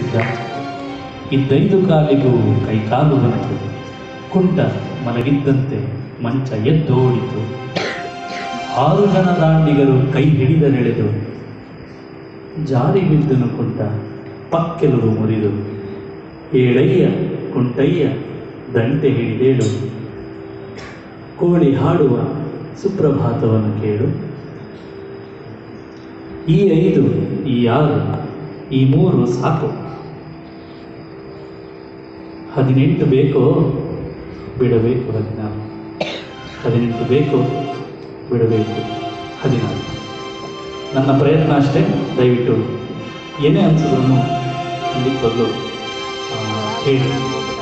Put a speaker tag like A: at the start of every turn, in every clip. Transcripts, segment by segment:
A: ಎಬ್ಬಿಸಿದ್ದ ಇದ್ದೈದು ಕಾಲಿಗೂ ಕೈಕಾಲು ಬಂತು ಕುಂಟ ಮಲಗಿದ್ದಂತೆ ಮಂಚ ಎದ್ದೋಡಿತು ಆರು ಜನ ದಾಂಡಿಗರು ಕೈ ಹಿಡಿದರೆಳೆದು ಜಾರಿ ಬಿದ್ದನು ಕುಂಟ ಪಕ್ಕೆಲುಬು ಮುರಿದು ಏಳಯ್ಯ ಕುಂಟಯ್ಯ ದಂಟೆ ಹಿಡಿದೇಳು ಕೋಳಿ ಹಾಡುವ ಸುಪ್ರಭಾತವನ್ನು ಕೇಳು ಈ ಐದು ಈ ಆರು ಈ ಮೂರು ಸಾಕು ಹದಿನೆಂಟು ಬೇಕೋ ಬಿಡಬೇಕು ಹದಿನಾರು ಹದಿನೆಂಟು ಬೇಕೋ ಬಿಡಬೇಕು ಹದಿನಾರು ನನ್ನ ಪ್ರಯತ್ನ ಅಷ್ಟೇ ದಯವಿಟ್ಟು ಏನೇ ಅನಿಸಿದ್ರು ಖಂಡಿತವಾಗ್ಲೂ ಆ, ಹೇಳಿ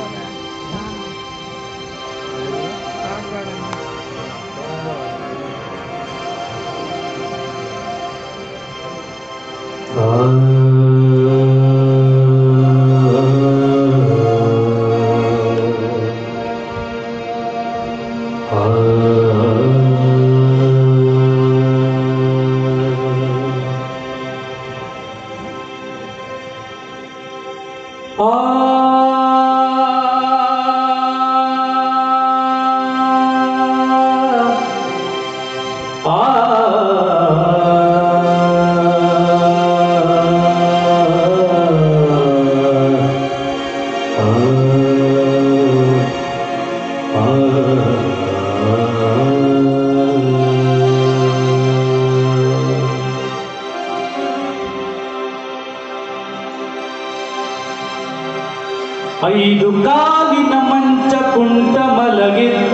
A: ಐದು ಕಾಲಿನ ಮಂಚ ಕುಂಟ ಮಲಗಿದ್ದ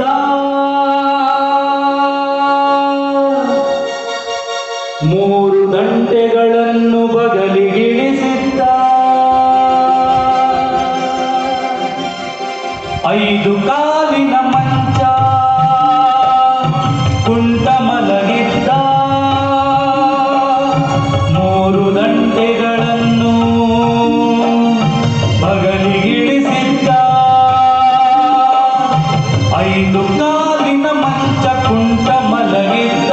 A: ಮೂರು ದಂಟೆಗಳನ್ನು ಬಗಲಿಗಿಳಿಸಿದ್ದ ಐದು ಕಾಲಿನ ಮಂಚ ಕುಂಟ ಮಲಗಿದ್ದ ಮೂರು ದಂಟೆಗಳನ್ನು ಬಗಲಿಗಿಳಿಸಿದ್ದ ಐದು ಕಾಲಿನ ಮಂಚ ಕುಂಟ ಮಲಗಿದ್ದ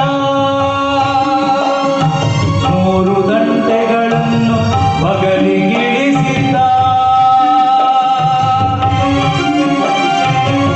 A: ಮೂರು ದಂಟೆಗಳನ್ನು ಬಗಲಿಗಿಳಿಸಿದ್ದ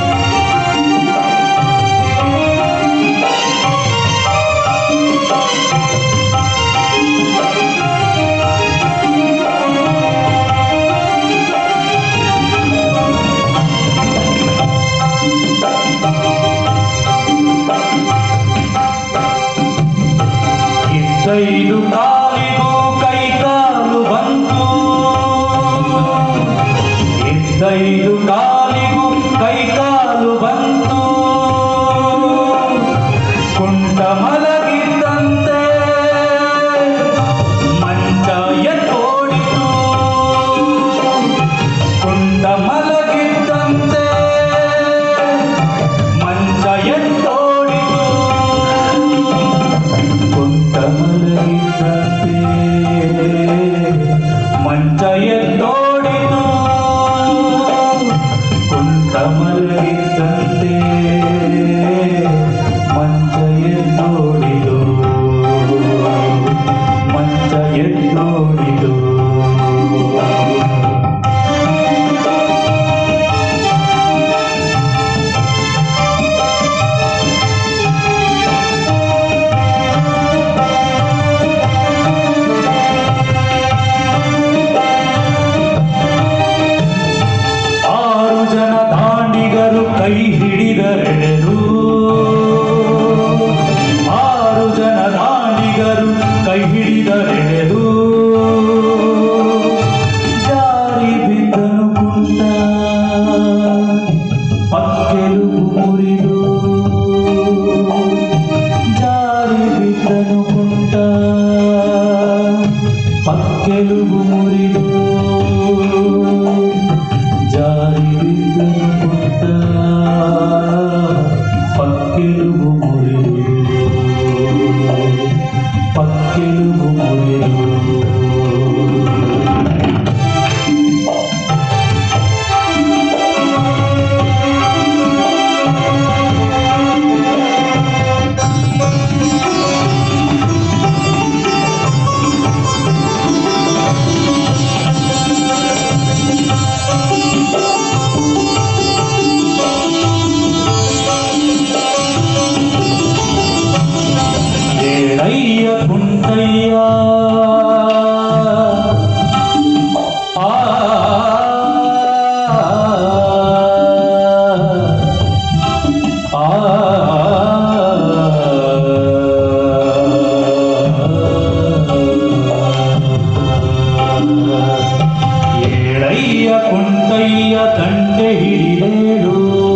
A: ಏಳಯ್ಯ ಕುಂಟಯ್ಯ ತಂಟೆ ಹಿಡಿದೇಳು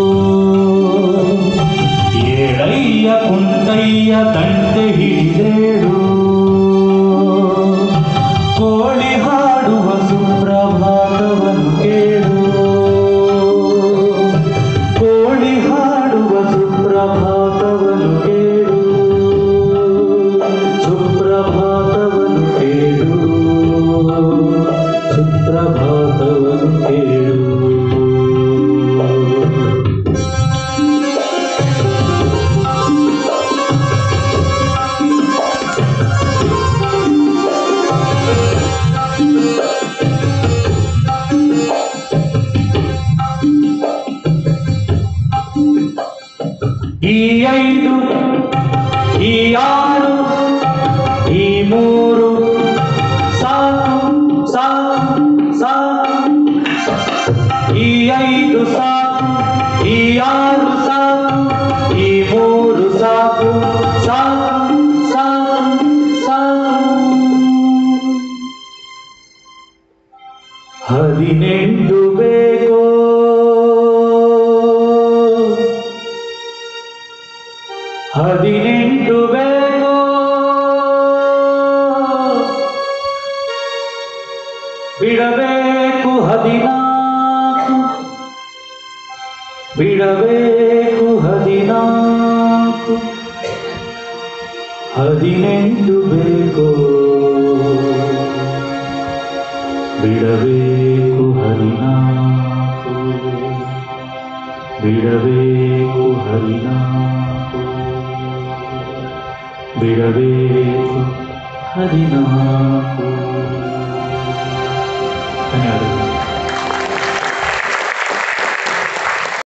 A: ಏಳಯ್ಯ ಕುಂಟಯ್ಯ ತಂಟೆ ಹಿಡಿದೇಳು ಕೋಳಿ ಹಾಡುವ ಸುಪ್ರಭಾತವನ್ನು ಕೇಳು ಕೋಳಿ ಹಾಡುವ ಸುಪ್ರಭಾತವನ್ನು ಕೇಳು ಸುಪ್ರಭಾತವನ್ನು ಕೇಳು ಸುಪ್ರಭಾತವನ್ನು ಕೇಳು ಈ ಐದು ಈ ಆರು ಈ ಮೂರು ಸಾಕು ಸಾಕು ಸಾಕು ಈ ಐದು ಸಾಕು ಈ ಆರು ಸಾಕು ಈ ಮೂರು ಸಾಕು ಸಾಕು ಸಾಕು ಸಾಕು ಹದಿನೆಂಟು ಬೇಕೋ ಹದಿನೆಂಟು ಬೇಕೋ ಬಿಡಬೇಕು ಹದಿನಾಲ್ಕು ಬಿಡಬೇಕು ಹದಿನಾಲ್ಕು ಹದಿನೆಂಟು ಬೇಕೋ ಬಿಡಬೇಕು ಹರಿನಾಲ್ಕು ಬಿಡಬೇಕು ಹರಿನಾಲ್ಕು ಬಿಡಬೇಕು ಹರಿನಾಲ್ಕು ಧನ್ಯವಾದಗಳು